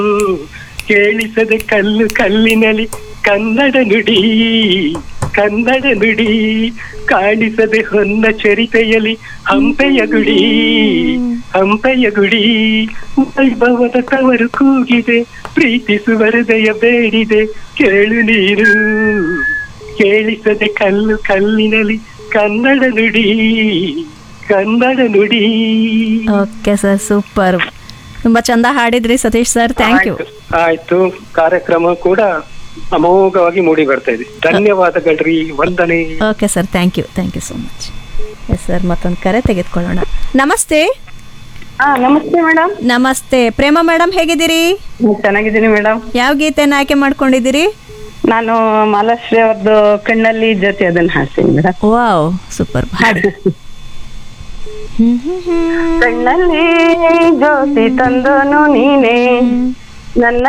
ಕೇಳಿಸದೆ ಕಲ್ಲು ಕಲ್ಲಿನಲಿ ಕನ್ನಡ ನುಡಿ ಕನ್ನಡ ನುಡಿ ಕಾಣಿಸದೆ ಹೊನ್ನ ಚರಿತೆಯಲಿ ಹಂಪೆಯ ಗುಡಿ ಹಂಪೆಯ ಗುಡಿ ವೈಭವದ ತವರು ಕೂಗಿದೆ ಪ್ರೀತಿಸುವ ಹೃದಯ ಬೇಡಿದೆ ಕೇಳು ನೀರು ಕೇಳಿಸದೆ ಕಲ್ಲು ಕಲ್ಲಿನಲಿ ಕನ್ನಡ ನುಡಿ ಕನ್ನಡ ನುಡಿ ಓಕೆ ಸರ್ ಸೂಪರ್ ತುಂಬ ಚಂದ ಹಾಡಿದ್ರಿ ಸತೀಶ್ ಸರ್ ಥ್ಯಾಂಕ್ ಯು ಆಯ್ತು, ಆಯ್ತು ಕಾರ್ಯಕ್ರಮ ಕೂಡ ಅಮೋಘವಾಗಿ ಮೂಡಿ ಬರ್ತಾ ಇದೆ ಧನ್ಯವಾದಗಳ್ರಿ ವಂದನೆ okay sir thank you thank you so much yes sir ಮತ್ತೊಂದು ಕರೆ ತೆಗೆದುಕೊಳ್ಳೋಣ ನಮಸ್ತೆ ಹಾ ನಮಸ್ತೆ ಮೇಡಮ್ ನಮಸ್ತೆ ಪ್ರೇಮ ಮೇಡಮ್ ಹೇಗಿದ್ದೀರಿ ಚೆನ್ನಾಗಿದ್ದೀನಿ ಮೇಡಮ್ ಯಾವ ಗೀತೆನ ಆಯ್ಕೆ ಮಾಡ್ಕೊಂಡಿದ್ದೀರಿ ನಾನು ಮಾಲಾಶ್ರೀ ಅವ್ರದ್ದು ಕಣ್ಣಲ್ಲಿ ಜ್ಯೋತಿ ಅದನ್ನ ಹಾಡ್ತೀನಿ ಮೇಡಮ್ ವಾವ್ ಸೂಪರ್ ಹಾಡಿ ಕಣ್ಣಲ್ಲಿ ಜ್ಯೋತಿ ತಂದನು ನೀನೆ ನನ್ನ